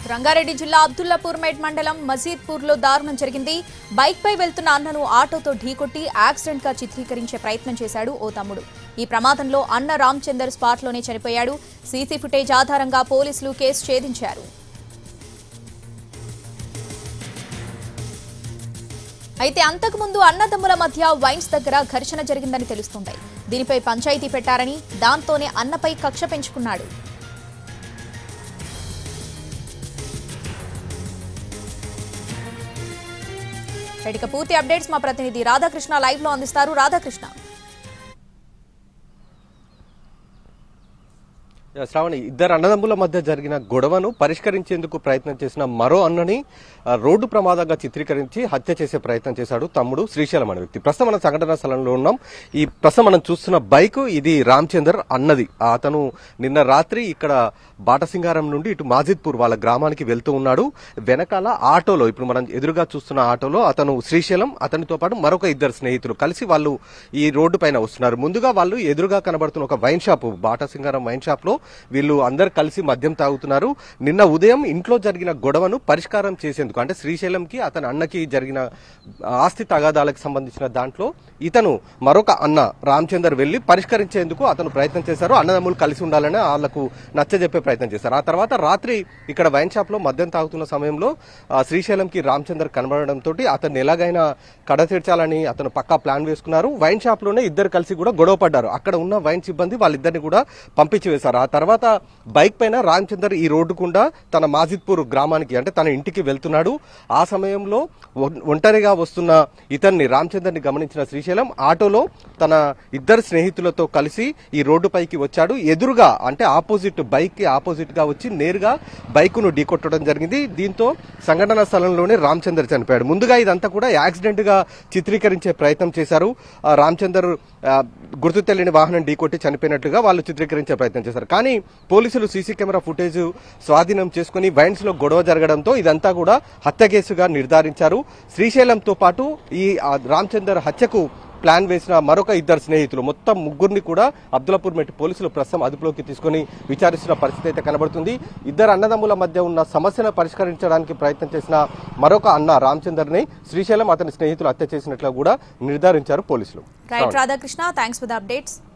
రంగారెడ్డి జిల్లా అబ్దుల్లాపూర్ మేట్ మండలం మజీద్పూర్ లో దారుణం జరిగింది బైక్ పై వెళ్తున్న అన్నను ఆటోతో ఢీకొట్టి యాక్సిడెంట్ గా చిత్రీకరించే ప్రయత్నం చేశాడు ఓ తమ్ముడు ఈ ప్రమాదంలో అన్న రామచందర్ స్పాట్ లోనే చనిపోయాడు సీసీ ఫుటేజ్ ఆధారంగా పోలీసులు కేసు ఛేదించారు అయితే అంతకుముందు అన్నదమ్ముల మధ్య వైన్స్ దగ్గర ఘర్షణ జరిగిందని తెలుస్తుంది దీనిపై పంచాయతీ పెట్టారని దాంతోనే అన్నపై కక్ష పెంచుకున్నాడు రైట్, ఇక పూర్తి అప్డేట్స్ మా ప్రతినిధి రాధాకృష్ణ లైవ్ లో అందిస్తారు రాధాకృష్ణ శ్రావణి ఇద్దరు అన్నదమ్ముల మధ్య జరిగిన గొడవను పరిష్కరించేందుకు ప్రయత్నం చేసిన మరో అన్నని ఆ, రోడ్డు ప్రమాదంగా చిత్రీకరించి హత్య చేసే ప్రయత్నం చేశాడు తమ్ముడు శ్రీశైలం అనే వ్యక్తి ప్రస్తుతం మనం సంఘటన స్థలంలో ఉన్నాం ఈ ప్రస్తుతం మనం చూస్తున్న బైక్ ఇది రామచందర్ అన్నది అతను నిన్న రాత్రి ఇక్కడ బాటసింగారం నుండి ఇటు మాజిద్పూర్ వాళ్ళ గ్రామానికి వెళ్తూ ఉన్నాడు వెనకాల ఆటోలో ఇప్పుడు మనం ఎదురుగా చూస్తున్న ఆటోలో అతను శ్రీశైలం అతనితో పాటు మరొక ఇద్దరు స్నేహితులు కలిసి వాళ్ళు ఈ రోడ్డు పైన వస్తున్నారు ముందుగా వాళ్ళు ఎదురుగా కనబడుతున్న ఒక wine shop Batasingaram wine shop లో వీళ్ళు అందరు కలిసి మద్యం తాగుతున్నారు నిన్న ఉదయం ఇంట్లో జరిగిన గొడవను పరిష్కారం చేసేందుకు అంటే శ్రీశైలంకి అతని అన్నకి జరిగిన ఆస్తి తగాదాలకు సంబంధించిన దాంట్లో ఇతను మరొక అన్న రామచందర్ వెళ్లి పరిష్కరించేందుకు అతను ప్రయత్నం చేశారు అన్నదమ్ములు కలిసి ఉండాలని వాళ్లకు నచ్చజెప్పే ప్రయత్నం చేశారు ఆ తర్వాత రాత్రి ఇక్కడ వైన్ షాప్ లో మద్యం తాగుతున్న సమయంలో ఆ, శ్రీశైలంకి రామచందర్ కనబడడంతో అతన్ని ఎలాగైనా కడ తీర్చాలని అతను పక్కా ప్లాన్ వేసుకున్నారు వైన్ షాప్ లోనే ఇద్దరు కలిసి కూడా గొడవ పడ్డారు అక్కడ ఉన్న వైన్ సిబ్బంది వాళ్ళిద్దరిని కూడా పంపించి వేశారు ఆ తర్వాత బైక్ పైన రామచందర్ ఈ రోడ్డు గుండా తన మాజిద్పూర్ గ్రామానికి అంటే తన ఇంటికి వెళ్తున్నాడు ఆ సమయంలో ఒం- ఒంటరిగా వస్తున్న ఇతన్ని రామచందర్ని గమనించిన శ్రీశైలం ఆటోలో తన ఇద్దరు స్నేహితులతో కలిసి ఈ రోడ్డు పైకి వచ్చాడు ఎదురుగా అంటే ఆపోజిట్ బైక్ కి ఆపోజిట్ గా వచ్చి నేరుగా బైక్ ను ఢీకొట్టడం జరిగింది దీంతో సంఘటన స్థలంలోనే రామచందర్ చనిపోయాడు ముందుగా ఇదంతా కూడా యాక్సిడెంట్ గా చిత్రీకరించే ప్రయత్నం చేశారు ఆ రామచందర్ ఆ, గుర్తు తెలియని వాహనం ఢీకొట్టి చనిపోయినట్టుగా వాళ్ళు చిత్రీకరించే ప్రయత్నం చేశారు కానీ పోలీసులు సీసీ కెమెరా ఫుటేజ్ స్వాధీనం చేసుకుని వైన్స్ లో గొడవ జరగడంతో ఇదంతా కూడా హత్య కేసుగా నిర్ధారించారు శ్రీశైలంతో పాటు ఈ ఆ, రామచందర్ హత్యకు ప్లాన్ వేసిన మరొక ఇద్దరు స్నేహితులు మొత్తం ముగ్గురిని కూడా అబ్దుల్లాపూర్ మెట్టి పోలీసులు ప్రస్తుతం అదుపులోకి తీసుకుని విచారిస్తున్న పరిస్థితి అయితే కనబడుతుంది ఇద్దరు అన్నదమ్ముల మధ్య ఉన్న సమస్యను పరిష్కరించడానికి ప్రయత్నం చేసిన మరొక అన్న రామచందర్ని శ్రీశైలం అతని స్నేహితులు హత్య చేసినట్లు కూడా నిర్ధారించారు పోలీసులు right Radhakrishna thanks for the updates